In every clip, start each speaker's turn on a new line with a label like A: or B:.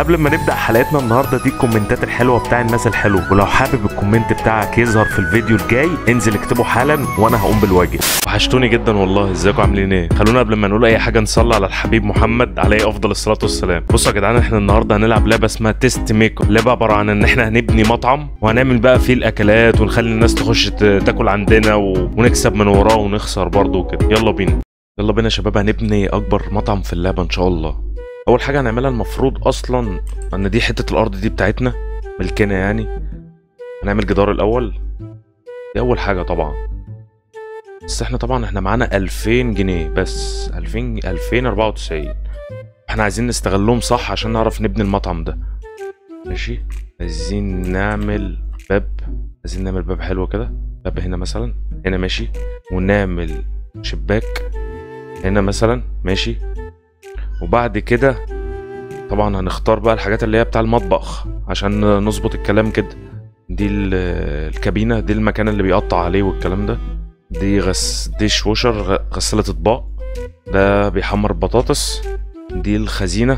A: قبل ما نبدا حلقتنا النهارده دي الكومنتات الحلوه بتاع الناس الحلو ولو حابب الكومنت بتاعك يظهر في الفيديو الجاي انزل اكتبه حالا وانا هقوم بالواجب وحشتوني جدا والله ازيكم عاملين ايه خلونا قبل ما نقول اي حاجه نصلي على الحبيب محمد عليه افضل الصلاه والسلام بصوا يا جدعان احنا النهارده هنلعب لعبه اسمها تيست ميكر لعبه عباره عن ان احنا هنبني مطعم وهنعمل بقى فيه الاكلات ونخلي الناس تخش ت- تاكل عندنا و... ونكسب من وراه ونخسر برضه وكده يلا بينا يلا بينا يا شباب هنبني اكبر مطعم في اللعبه ان شاء الله اول حاجه هنعملها المفروض اصلا ان دي حته الارض دي بتاعتنا ملكنا يعني هنعمل جدار الاول دي اول حاجه طبعا بس احنا طبعا احنا معانا 2000 جنيه بس 2000 2094 احنا عايزين نستغلهم صح عشان نعرف نبني المطعم ده ماشي عايزين نعمل باب عايزين نعمل باب حلو كده باب هنا مثلا هنا ماشي ونعمل شباك هنا مثلا ماشي وبعد كده طبعا هنختار بقى الحاجات اللي هي بتاع المطبخ عشان نظبط الكلام كده دي ال- الكابينة دي المكان اللي بيقطع عليه والكلام ده دي غس ديش ووشر غ- غسالة اطباق ده بيحمر البطاطس دي الخزينة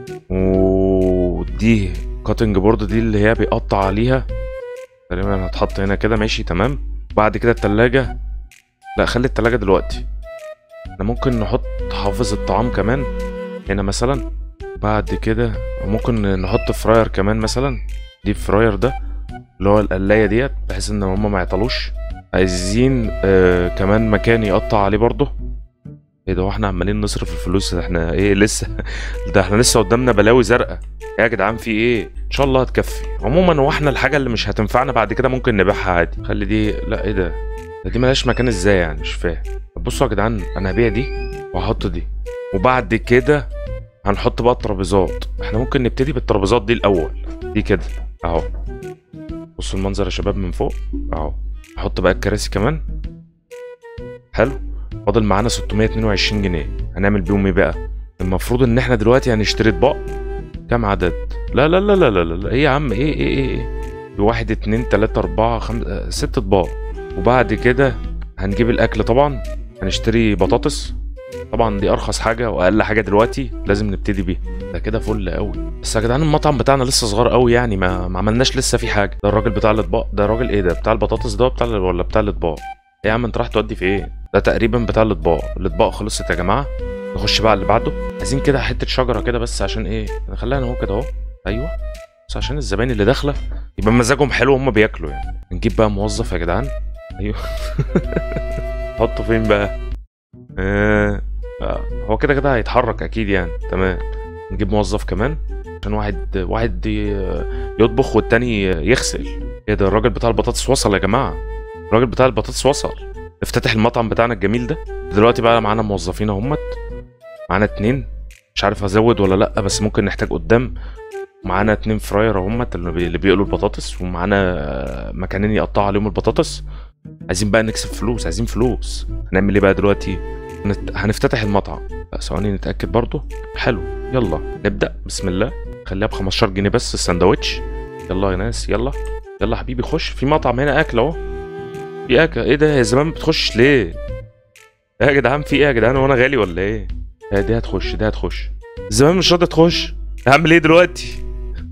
A: ودي كاتنج بورد دي اللي هي بيقطع عليها تقريبا هتحط هنا كده ماشي تمام بعد كده التلاجة لا خلي التلاجة دلوقتي احنا ممكن نحط حافظ الطعام كمان هنا مثلا بعد كده ممكن نحط فراير كمان مثلا دي فراير ده اللي هو القلاية ديت بحيث ان هما ما يعطلوش عايزين آه كمان مكان يقطع عليه برضه ايه ده واحنا عمالين نصرف الفلوس ده احنا ايه لسه ده احنا لسه قدامنا بلاوي زرقاء يا جدعان في ايه ان شاء الله هتكفي عموما هو احنا الحاجه اللي مش هتنفعنا بعد كده ممكن نبيعها عادي خلي دي لا ايه ده ده دي ملهاش مكان ازاي يعني مش فاهم طب بصوا يا جدعان انا هبيع دي وهحط دي وبعد كده هنحط بقى الترابيزات احنا ممكن نبتدي بالترابيزات دي الاول دي كده اهو بصوا المنظر يا شباب من فوق اهو نحط بقى الكراسي كمان حلو فاضل معانا 622 جنيه هنعمل بيهم ايه بقى المفروض ان احنا دلوقتي هنشتري اطباق كام عدد لا لا لا لا لا لا, لا. ايه يا عم ايه ايه ايه, إيه؟ واحد اتنين تلاتة اربعة خمسة آه، ست اطباق وبعد كده هنجيب الاكل طبعا هنشتري بطاطس طبعا دي ارخص حاجه واقل حاجه دلوقتي لازم نبتدي بيها ده كده فل قوي بس يا جدعان المطعم بتاعنا لسه صغير قوي يعني ما, ما عملناش لسه فيه حاجه ده الراجل بتاع الاطباق ده راجل ايه ده بتاع البطاطس ده بتاع ولا بتاع الاطباق ايه يا عم انت رايح تودي في ايه ده تقريبا بتاع الاطباق الاطباق خلصت يا جماعه نخش بقى اللي بعده عايزين كده حته شجره كده بس عشان ايه نخليها اهو كده اهو ايوه بس عشان الزباين اللي داخله يبقى مزاجهم حلو وهم بياكلوا يعني نجيب بقى موظف يا جدعان ايوه حطه فين بقى آه. آه، هو كده كده هيتحرك اكيد يعني تمام نجيب موظف كمان عشان واحد واحد ي- يطبخ والتاني يغسل ايه ده الراجل بتاع البطاطس وصل يا جماعه الراجل بتاع البطاطس وصل افتتح المطعم بتاعنا الجميل ده دلوقتي بقى معانا موظفين اهمت معانا اتنين مش عارف ازود ولا لا بس ممكن نحتاج قدام معانا اتنين فراير اهمت اللي بي- اللي بيقلوا البطاطس ومعانا آه، مكانين يقطعوا عليهم البطاطس عايزين بقى نكسب فلوس عايزين فلوس هنعمل ايه بقى دلوقتي هنت- هنفتتح المطعم لا، ثواني نتاكد برضو حلو يلا نبدا بسم الله خليها ب 15 جنيه بس الساندوتش يلا يا ناس يلا يلا حبيبي خش في مطعم هنا اكل اهو في اكل ايه ده يا زمان ما بتخش ليه إيه يا جدعان في ايه يا جدعان وانا غالي ولا ايه إيه دي هتخش دي هتخش زمان مش راضيه تخش هعمل ايه دلوقتي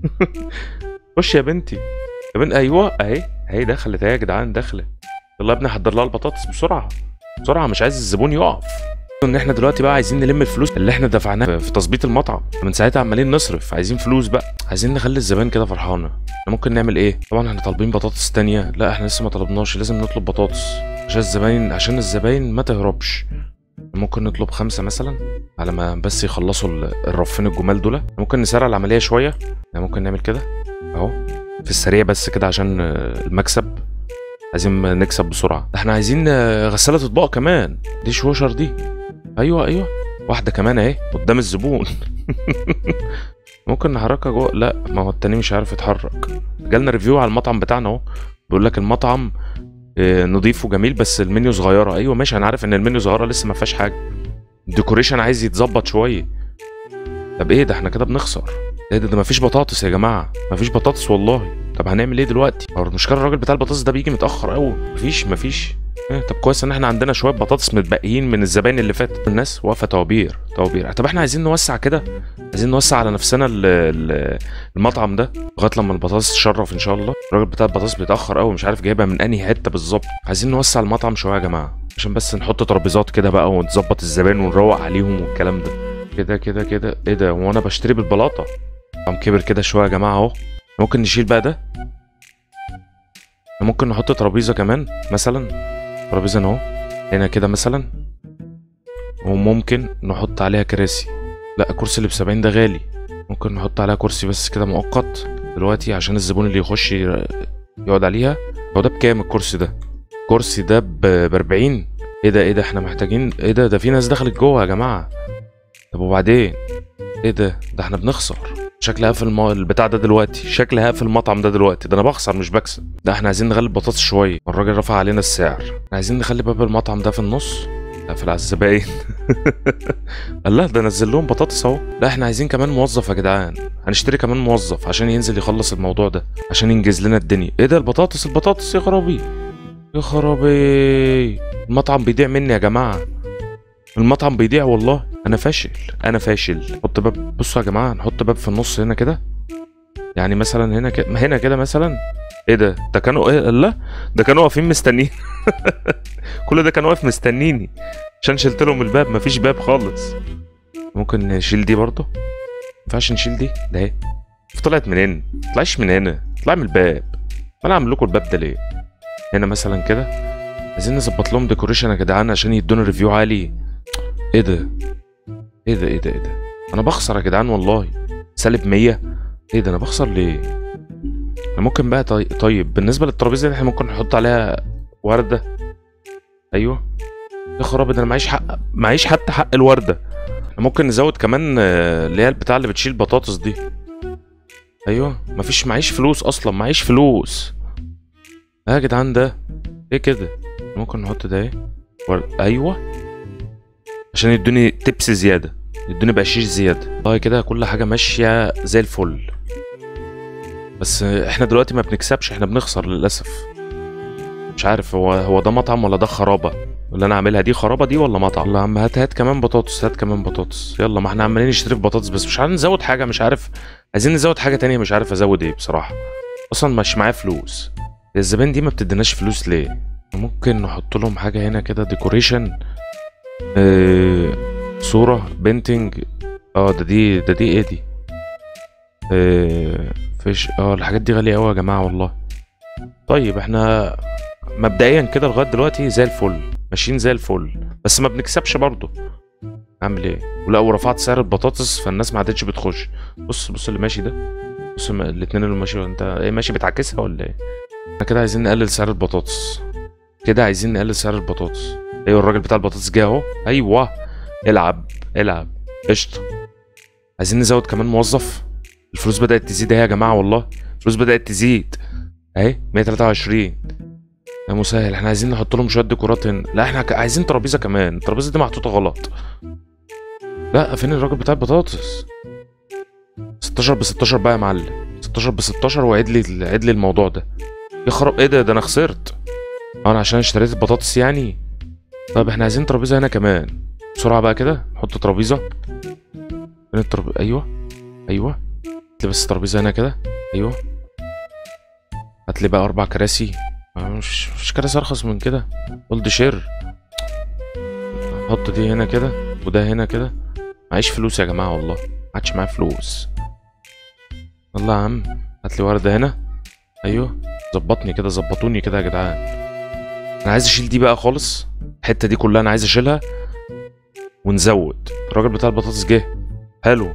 A: خش يا بنتي يا بنت ايوه اهي اهي دخلت اهي يا جدعان دخلت يلا يا ابني حضر لها البطاطس بسرعه بسرعه مش عايز الزبون يقف ان احنا دلوقتي بقى عايزين نلم الفلوس اللي احنا دفعناها في تظبيط المطعم من ساعتها عمالين نصرف عايزين فلوس بقى عايزين نخلي الزبائن كده فرحانه احنا ممكن نعمل ايه طبعا احنا طالبين بطاطس تانية لا احنا لسه ما طلبناش لازم نطلب بطاطس عشان الزباين عشان الزباين ما تهربش ممكن نطلب خمسة مثلا على ما بس يخلصوا ال- الرفين الجمال دول ممكن نسرع العملية شوية يعني ممكن نعمل كده اهو في السريع بس كده عشان آه، المكسب عايزين نكسب بسرعة احنا عايزين آه، غسالة اطباق كمان ديش ووشر دي ايوه ايوه واحدة كمان اهي قدام الزبون ممكن نحركها جوه لا ما هو التاني مش عارف يتحرك جالنا ريفيو على المطعم بتاعنا اهو بيقول لك المطعم آه، نضيف وجميل بس المنيو صغيرة ايوه ماشي انا عارف ان المنيو صغيرة لسه ما فيهاش حاجة الديكوريشن عايز يتظبط شوية طب ايه ده احنا كده بنخسر ايه ده ده مفيش بطاطس يا جماعة مفيش بطاطس والله طب هنعمل ايه دلوقتي هو المشكلة الراجل بتاع البطاطس ده بيجي متأخر قوي مفيش مفيش إيه طب كويس ان احنا عندنا شويه بطاطس متبقيين من الزباين اللي فاتت الناس واقفه طوابير طوابير طب احنا عايزين نوسع كده عايزين نوسع على نفسنا ال- ال- المطعم ده لغايه لما البطاطس تشرف ان شاء الله الراجل بتاع البطاطس بيتاخر قوي مش عارف جايبها من انهي حته بالظبط عايزين نوسع المطعم شويه يا جماعه عشان بس نحط ترابيزات كده بقى ونظبط الزبائن ونروق عليهم والكلام ده كده كده كده ايه ده وانا بشتري بالبلاطه قام كبر كده شويه يا جماعه اهو ممكن نشيل بقى ده ممكن نحط ترابيزه كمان مثلا ترابيزه اهو هنا كده مثلا وممكن نحط عليها كراسي لا الكرسي اللي بسبعين ده غالي ممكن نحط عليها كرسي بس كده مؤقت دلوقتي عشان الزبون اللي يخش ي- يقعد عليها هو ده بكام الكرسي ده الكرسي ده ب 40 ايه ده ايه ده احنا محتاجين ايه ده ده في ناس دخلت جوه يا جماعه طب وبعدين ايه ده ده احنا بنخسر شكلي هقفل الم... البتاع ده دلوقتي شكلي هقفل المطعم ده دلوقتي ده انا بخسر مش بكسب ده احنا عايزين نغلي البطاطس شويه الراجل رفع علينا السعر احنا عايزين نخلي باب المطعم ده في النص قافل على الزباين الله ده نزل لهم بطاطس اهو لا احنا عايزين كمان موظف يا جدعان هنشتري كمان موظف عشان ينزل يخلص الموضوع ده عشان ينجز لنا الدنيا ايه ده البطاطس البطاطس يا خرابي يا خرابي المطعم بيضيع مني يا جماعه المطعم بيضيع والله انا فاشل انا فاشل حط باب بصوا يا جماعه نحط باب في النص هنا كده يعني مثلا هنا كده هنا كده مثلا ايه ده ده كانوا ايه لا ده كانوا واقفين مستنيين كل ده كان واقف مستنيني عشان شلت لهم الباب مفيش باب خالص ممكن نشيل دي برضه ينفعش نشيل دي ده ايه طلعت من هنا طلعش من هنا طلع من الباب انا اعمل لكم الباب ده ليه هنا مثلا كده عايزين نظبط لهم ديكوريشن يا جدعان عشان يدونا ريفيو عالي ايه ده ايه ده ايه ده ايه ده انا بخسر يا جدعان والله سالب 100 ايه ده انا بخسر ليه انا ممكن بقى طي... طيب بالنسبه للترابيزه دي احنا ممكن نحط عليها ورده ايوه يا خرابي ده انا معيش حق معيش حتى حق الورده احنا ممكن نزود كمان آه، اللي هي البتاع اللي بتشيل بطاطس دي ايوه مفيش معيش فلوس اصلا معيش فلوس اه يا جدعان ده ايه كده ممكن نحط ده ايه ورد. ايوه عشان يدوني تبس زياده يدوني بقشيش زياده والله كده كل حاجه ماشيه زي الفل بس احنا دلوقتي ما بنكسبش احنا بنخسر للاسف مش عارف هو هو ده مطعم ولا ده خرابه اللي انا عاملها دي خرابه دي ولا مطعم يلا يا عم هات هات كمان بطاطس هات كمان بطاطس يلا ما احنا عمالين نشتري في بطاطس بس مش عارف نزود حاجه مش عارف عايزين نزود حاجه تانية مش عارف ازود ايه بصراحه اصلا مش معايا فلوس الزبائن دي ما بتديناش فلوس ليه ممكن نحط لهم حاجه هنا كده ديكوريشن آه صوره بينتنج اه ده دي ده دي ايه دي آه فيش اه الحاجات دي غاليه قوي يا جماعه والله طيب احنا مبدئيا كده لغايه دلوقتي زي الفل ماشيين زي الفل بس ما بنكسبش برضه اعمل ايه ولا ورفعت سعر البطاطس فالناس ما عادتش بتخش بص بص اللي ماشي ده بص الم- الاتنين اللي ماشي انت ايه ماشي بتعكسها ولا ايه احنا كده عايزين نقلل سعر البطاطس كده عايزين نقلل سعر البطاطس ايوه الراجل بتاع البطاطس جه اهو ايوه العب العب قشطه عايزين نزود كمان موظف الفلوس بدأت تزيد اهي يا جماعه والله الفلوس بدأت تزيد اهي 123 يا مسهل احنا عايزين نحط لهم شويه ديكورات هنا لا احنا ك- عايزين ترابيزه كمان الترابيزه دي محطوطه غلط لا فين الراجل بتاع البطاطس 16 ب 16 بقى يا معلم 16 ب 16 وعيد لي عيد لي الموضوع ده يا خراب ايه ده ده انا خسرت اه انا عشان اشتريت البطاطس يعني طب احنا عايزين ترابيزه هنا كمان بسرعه بقى كده نحط ترابيزه فين الترابيزه ايوه ايوه هات لي بس ترابيزه هنا كده ايوه هات لي بقى اربع كراسي آه، مش مش كراسي ارخص من كده اولد شير حط دي هنا كده وده هنا كده معيش فلوس يا جماعه والله معادش معايا فلوس يلا يا عم هات لي ورده هنا ايوه ظبطني كده ظبطوني كده يا جدعان انا عايز اشيل دي بقى خالص الحته دي كلها انا عايز اشيلها ونزود الراجل بتاع البطاطس جه حلو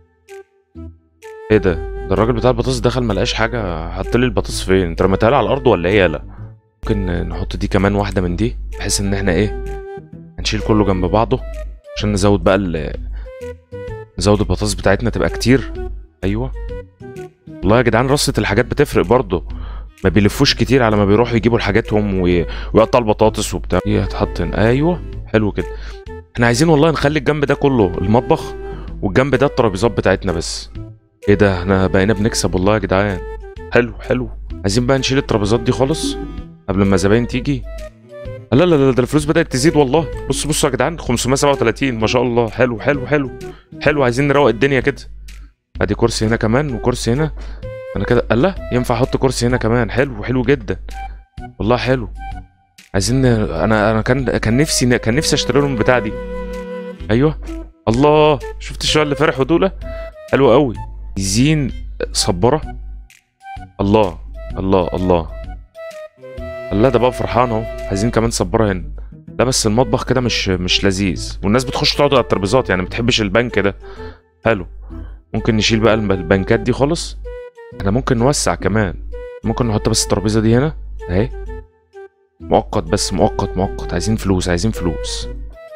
A: ايه ده ده الراجل بتاع البطاطس دخل ما لقاش حاجه حط لي البطاطس فين انت رميتها لي على الارض ولا ايه يالا ممكن نحط دي كمان واحده من دي بحيث ان احنا ايه هنشيل كله جنب بعضه عشان نزود بقى ال نزود البطاطس بتاعتنا تبقى كتير ايوه والله يا جدعان رصة الحاجات بتفرق برضه ما بيلفوش كتير على ما بيروحوا يجيبوا الحاجاتهم وي... ويقطعوا البطاطس وبتاع هي هتحط هنا ايوه حلو كده احنا عايزين والله نخلي الجنب ده كله المطبخ والجنب ده الترابيزات بتاعتنا بس ايه ده احنا بقينا بنكسب والله يا جدعان حلو حلو عايزين بقى نشيل الترابيزات دي خالص قبل ما الزباين تيجي لا لا لا ده الفلوس بدأت تزيد والله بص بصوا يا جدعان 537 ما شاء الله حلو حلو حلو حلو عايزين نروق الدنيا كده ادي كرسي هنا كمان وكرسي هنا انا كده الله ينفع احط كرسي هنا كمان حلو حلو جدا والله حلو عايزين انا انا كان كان نفسي كان نفسي اشتري لهم البتاع دي ايوه الله شفت الشوية اللي فرحوا دول حلو قوي عايزين صبرة الله الله الله الله ده بقى فرحان اهو عايزين كمان صبرة هنا لا بس المطبخ كده مش مش لذيذ والناس بتخش تقعد على الترابيزات يعني ما بتحبش البنك ده حلو ممكن نشيل بقى الب- البنكات دي خالص احنا ممكن نوسع كمان ممكن نحط بس الترابيزه دي هنا اهي مؤقت بس مؤقت مؤقت عايزين فلوس عايزين فلوس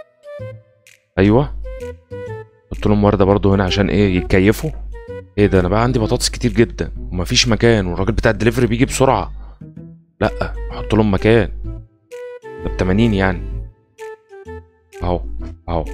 A: ايوه قلت لهم ورده برضو هنا عشان ايه يتكيفوا ايه ده انا بقى عندي بطاطس كتير جدا ومفيش مكان والراجل بتاع الدليفري بيجي بسرعه لا احط لهم مكان ده ب 80 يعني اهو اهو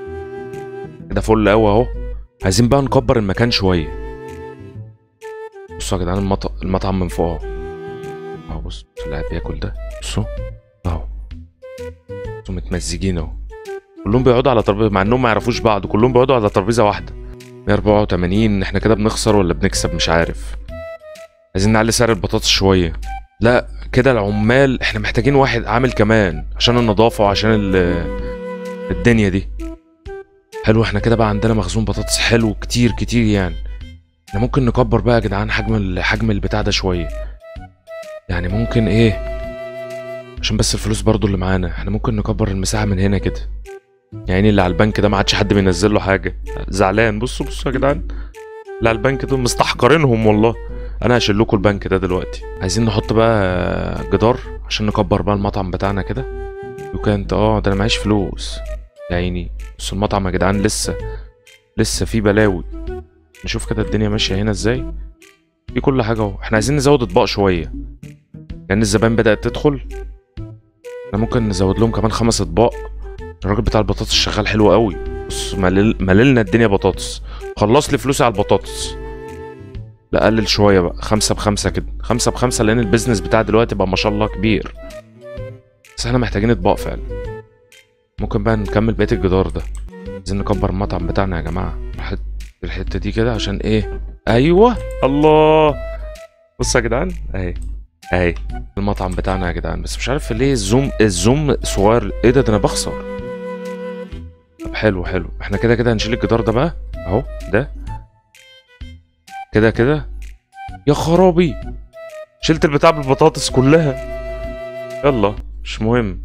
A: كده فل قوي اهو عايزين بقى نكبر المكان شويه بصوا يا جدعان المط... المطعم من فوق اهو اهو بص بص اللي قاعد بياكل ده بصوا اهو بصوا متمزجين اهو كلهم بيقعدوا على ترابيزه مع انهم ما يعرفوش بعض كلهم بيقعدوا على ترابيزه واحده 184 احنا كده بنخسر ولا بنكسب مش عارف عايزين نعلي سعر البطاطس شويه لا كده العمال احنا محتاجين واحد عامل كمان عشان النظافه وعشان ال- الدنيا دي حلو احنا كده بقى عندنا مخزون بطاطس حلو كتير كتير يعني احنا ممكن نكبر بقى يا جدعان حجم ال- حجم البتاع ده شويه يعني ممكن ايه عشان بس الفلوس برضو اللي معانا احنا ممكن نكبر المساحه من هنا كده يعني اللي على البنك ده ما عادش حد بينزل له حاجه زعلان بصوا بصوا يا جدعان اللي على البنك دول مستحقرينهم والله انا هشيل لكم البنك ده دلوقتي عايزين نحط بقى جدار عشان نكبر بقى المطعم بتاعنا كده وكانت اه ده انا معيش فلوس يا عيني بص المطعم يا جدعان لسه لسه في بلاوي نشوف كده الدنيا ماشيه هنا ازاي في كل حاجه اهو احنا عايزين نزود اطباق شويه لان الزبائن بدات تدخل احنا ممكن نزود لهم كمان خمس اطباق الراجل بتاع البطاطس شغال حلو قوي بص ملل مللنا الدنيا بطاطس خلص لي فلوسي على البطاطس لا قلل شويه بقى خمسة بخمسة كده خمسة بخمسة لان البيزنس بتاع دلوقتي بقى ما شاء الله كبير بس احنا محتاجين اطباق فعلا ممكن بقى نكمل بقيه الجدار ده عايزين نكبر المطعم بتاعنا يا جماعه الحت- الحته دي كده عشان ايه ايوه الله بص يا جدعان اهي اهي المطعم بتاعنا يا جدعان بس مش عارف ليه الزوم الزوم صغير ايه ده ده انا بخسر طب حلو حلو احنا كده كده هنشيل الجدار ده بقى اهو ده كده كده يا خرابي شلت البتاع بالبطاطس كلها يلا مش مهم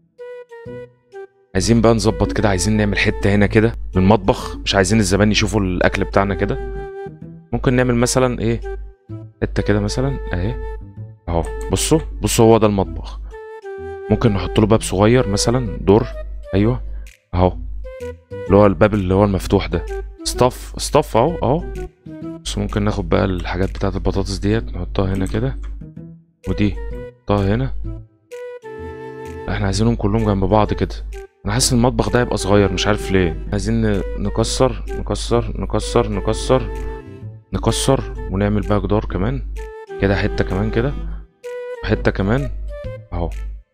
A: عايزين بقى نظبط كده عايزين نعمل حتة هنا كده للمطبخ مش عايزين الزبائن يشوفوا الأكل بتاعنا كده ممكن نعمل مثلا إيه حتة كده مثلا أهي أهو بصوا بصوا هو ده المطبخ ممكن نحط له باب صغير مثلا دور أيوه أهو اللي هو الباب اللي هو المفتوح ده صطف صطف أهو أهو بس ممكن ناخد بقى الحاجات بتاعت البطاطس ديت نحطها هنا كده ودي نحطها هنا احنا عايزينهم كلهم جنب بعض كده انا حاسس ان المطبخ ده هيبقى صغير مش عارف ليه عايزين ن- نكسر نكسر نكسر نكسر نكسر ونعمل بقى جدار كمان كده حتة كمان كده حتة كمان اهو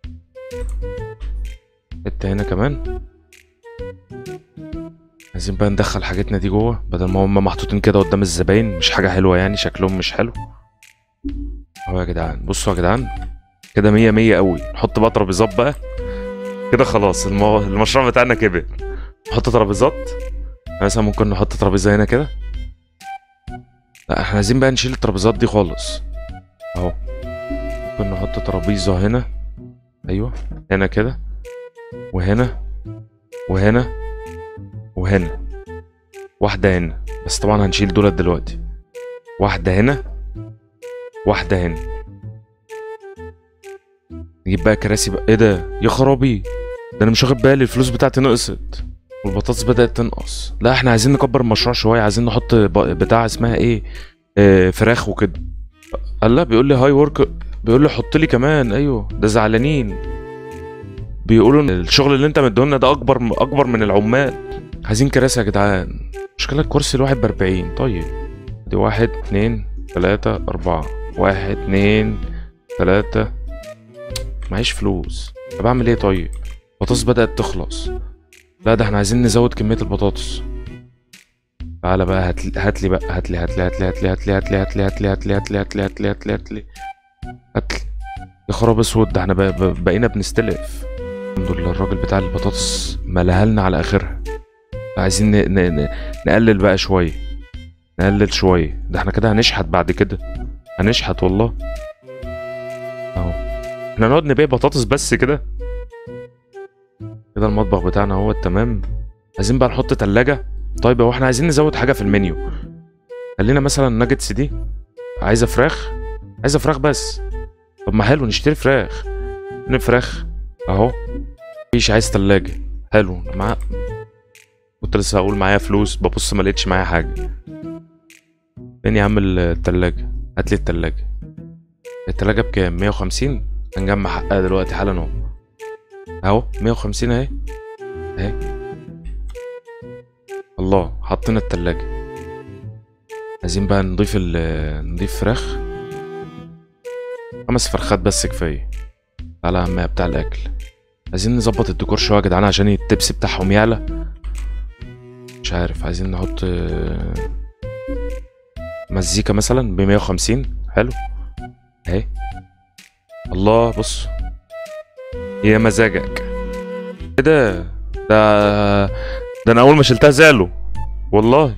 A: حتة هنا كمان عايزين بقى ندخل حاجتنا دي جوه بدل ما هم محطوطين كده قدام الزباين مش حاجة حلوة يعني شكلهم مش حلو اهو يا جدعان بصوا يا جدعان كده مية مية قوي نحط بقى ترابيزات بقى كده خلاص المو... المشروع بتاعنا كبر نحط ترابيزات مثلا ممكن نحط ترابيزة هنا كده لا احنا عايزين بقى نشيل الترابيزات دي خالص اهو ممكن نحط ترابيزة هنا ايوه هنا كده وهنا وهنا وهنا واحدة هنا بس طبعا هنشيل دولت دلوقتي واحدة هنا واحدة هنا نجيب بقى كراسي بقى ايه ده يا خرابي ده انا مش واخد بالي الفلوس بتاعتي نقصت والبطاطس بدأت تنقص لا احنا عايزين نكبر المشروع شوية عايزين نحط ب- بتاع اسمها ايه اه فراخ وكده قال لا بيقول لي هاي ورك بيقول لي حط لي كمان ايوه ده زعلانين بيقولوا ان الشغل اللي انت مديهولنا ده اكبر اكبر من العمال عايزين كراسي يا جدعان مشكلة الكرسي الواحد بأربعين طيب دي واحد اتنين تلاتة أربعة واحد اتنين تلاتة معيش فلوس طب اعمل ايه طيب البطاطس بدأت تخلص لا ده احنا عايزين نزود كمية البطاطس تعالى بقى هات هات لي بقى هات لي هات لي هات لي هات لي هات لي هات لي هات لي هات لي هات لي هات لي هات لي هات لي هات لي هات لي يا خراب اسود ده احنا بق- بق- بقينا بنستلف الحمد لله الراجل بتاع البطاطس ملاها لنا على اخرها عايزين ن... ن... ن... نقلل بقى شوية نقلل شوية ده احنا كده هنشحت بعد كده هنشحت والله اهو احنا نقعد نبيع بطاطس بس كده كده المطبخ بتاعنا هو تمام عايزين بقى نحط تلاجة طيب هو احنا عايزين نزود حاجة في المنيو خلينا مثلا الناجتس دي عايزة فراخ عايزة فراخ بس طب ما حلو نشتري فراخ نجيب فراخ اهو مفيش عايز تلاجة حلو أنا مع كنت لسه هقول معايا فلوس ببص ما لقيتش معايا حاجة فين يا عم التلاجة هات لي التلاجة التلاجة بكام 150 هنجمع حقها دلوقتي حالا اهو اهو 150 اهي اهي الله حطينا التلاجة عايزين بقى نضيف ال نضيف فراخ خمس فرخات بس كفاية تعالى يا عم يا بتاع الأكل عايزين نظبط الديكور شوية يا جدعان عشان التبس بتاعهم يعلى مش عارف عايزين نحط آه، مزيكا مثلا ب 150 حلو اهي الله بص يا مزاجك ايه ده ده ده انا اول ما شلتها زعلوا والله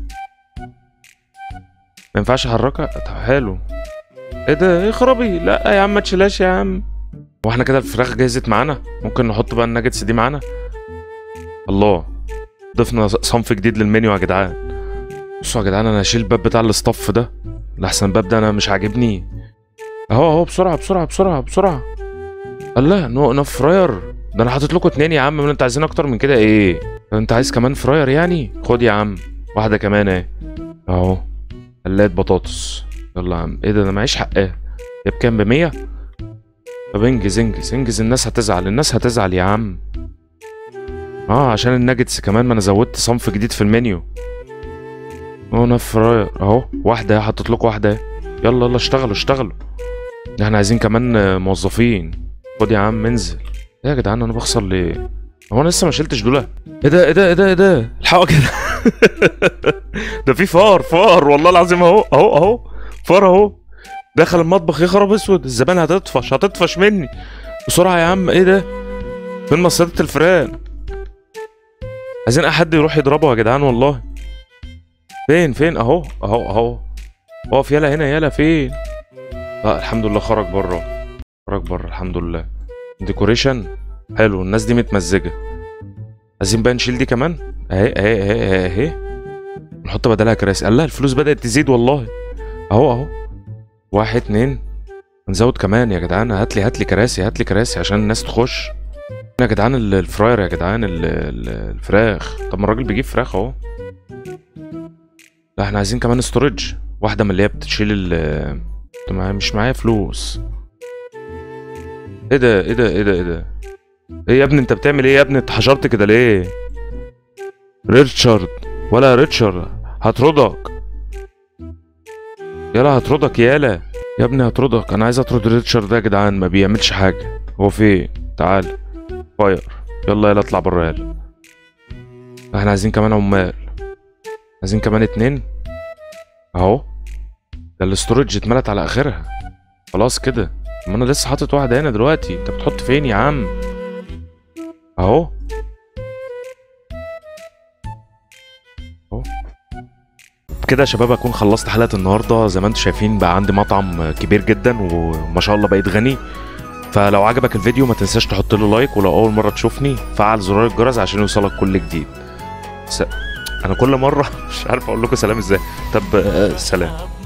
A: ما ينفعش احركها طب حلو ايه ده ايه خرابي لا يا عم ما تشيلهاش يا عم هو احنا كده الفراخ جهزت معانا ممكن نحط بقى الناجتس دي معانا الله ضفنا صنف جديد للمنيو يا جدعان بصوا يا جدعان انا هشيل الباب بتاع الاستاف ده لحسن الباب ده انا مش عاجبني اهو اهو بسرعه بسرعه بسرعه بسرعه الله نو نو فراير ده انا حاطط لكم اتنين يا عم من انت عايزين اكتر من كده ايه انت عايز كمان فراير يعني خد يا عم واحده كمان اهي اهو قلات بطاطس يلا يا عم ايه ده انا معيش حقها هي بكام ب 100 طب انجز انجز انجز الناس هتزعل الناس هتزعل يا عم اه عشان الناجتس كمان ما انا زودت صنف جديد في المنيو اهو نف فراير اهو واحده اهي، حطيت لكم واحده اهي. يلا يلا اشتغلوا اشتغلوا احنا عايزين كمان آه، موظفين خد يا عم انزل ايه يا جدعان انا بخسر ليه هو انا لسه ما شلتش دول ايه ده ايه ده ايه ده ايه ده الحقوا كده ده في فار فار والله العظيم اهو اهو اهو فار اهو دخل المطبخ يخرب اسود الزبانه هتطفش هتطفش مني بسرعه يا عم ايه ده فين مصيدة الفئران عايزين اي حد يروح يضربه يا جدعان والله فين فين اهو اهو اهو اقف يلا هنا يلا فين لا الحمد لله خرج بره خرج بره الحمد لله ديكوريشن حلو الناس دي متمزجه عايزين بقى نشيل دي كمان اهي اهي اهي اهي اهي نحط بدلها كراسي الله الفلوس بدأت تزيد والله اهو اهو واحد اتنين نزود كمان يا جدعان هات لي هات لي كراسي هات لي كراسي عشان الناس تخش يا جدعان ال- الفراير يا جدعان ال- ال- الفراخ طب ما الراجل بيجيب فراخ اهو لا احنا عايزين كمان ستورج واحده من اللي هي بتشيل ال طب معايا- مش معايا فلوس ايه ده ايه ده ايه ده ايه ده ايه يا ابني انت بتعمل ايه يا ابني انت حشرت كده ليه ريتشارد ولا ريتشارد هطردك يلا هطردك يالا يا ابني هطردك انا عايز اطرد ريتشارد ده يا جدعان ما بيعملش حاجه هو فين تعال فاير يلا يلا اطلع بره يلا احنا عايزين كمان عمال عايزين كمان اتنين اهو ده الاستورج اتملت على اخرها خلاص كده ما انا لسه حاطط واحده هنا دلوقتي انت بتحط فين يا عم اهو اهو كده يا شباب اكون خلصت حلقه النهارده زي ما انتم شايفين بقى عندي مطعم كبير جدا وما شاء الله بقيت غني فلو عجبك الفيديو ما تنساش تحط له لايك ولو اول مره تشوفني فعل زرار الجرس عشان يوصلك كل جديد س... انا كل مره مش عارف اقول لكم سلام ازاي طب آه، سلام